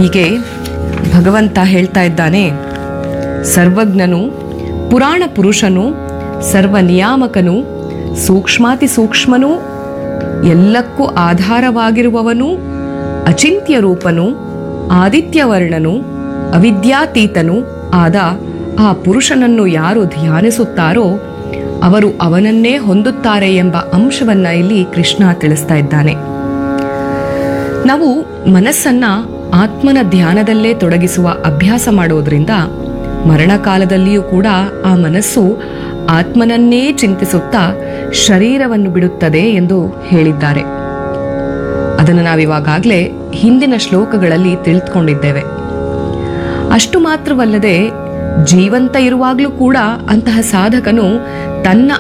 ಹೀಗೆ ಭಗವಂತ ಹೇಳ್ತಾ ಇದ್ದಾನೆ ಸರ್ವಜ್ಞನು ಪುರಾಣ ಪುರುಷನು ಸರ್ವ ನಿಯಾಮಕನು ಸೂಕ್ಷ್ಮಾತಿ ಸೂಕ್ಷ್ಮನು ಎಲ್ಲಕ್ಕೂ ಆಧಾರವಾಗಿರುವವನು ಅಚಿಂತ್ಯ ರೂಪನು ಆದಿತ್ಯವರ್ಣನು ಅವಿದ್ಯಾತೀತನು ಆದ ಆ ಪುರುಷನನ್ನು ಯಾರು ಧ್ಯಾನಿಸುತ್ತಾರೋ ಅವರು ಅವನನ್ನೇ ಹೊಂದುತ್ತಾರೆ ಎಂಬ ಅಂಶವನ್ನ ಇಲ್ಲಿ ಕೃಷ್ಣ ತಿಳಿಸ್ತಾ ಇದ್ದಾನೆ ನಾವು ಮನಸ್ಸನ್ನ ಆತ್ಮನ ಧ್ಯಾನದಲ್ಲೇ ತೊಡಗಿಸುವ ಅಭ್ಯಾಸ ಮಾಡೋದ್ರಿಂದ ಮರಣಕಾಲದಲ್ಲಿಯೂ ಕೂಡ ಆ ಮನಸ್ಸು ಆತ್ಮನನ್ನೇ ಚಿಂತಿಸುತ್ತಾ ಶರೀರವನ್ನು ಬಿಡುತ್ತದೆ ಎಂದು ಹೇಳಿದ್ದಾರೆ ಅದನ್ನು ನಾವಿವಾಗಲೇ ಹಿಂದಿನ ಶ್ಲೋಕಗಳಲ್ಲಿ ತಿಳಿದುಕೊಂಡಿದ್ದೇವೆ ಅಷ್ಟು ಮಾತ್ರವಲ್ಲದೆ ಜೀವಂತ ಇರುವಾಗಲೂ ಕೂಡ ಅಂತಹ ಸಾಧಕನು ತನ್ನ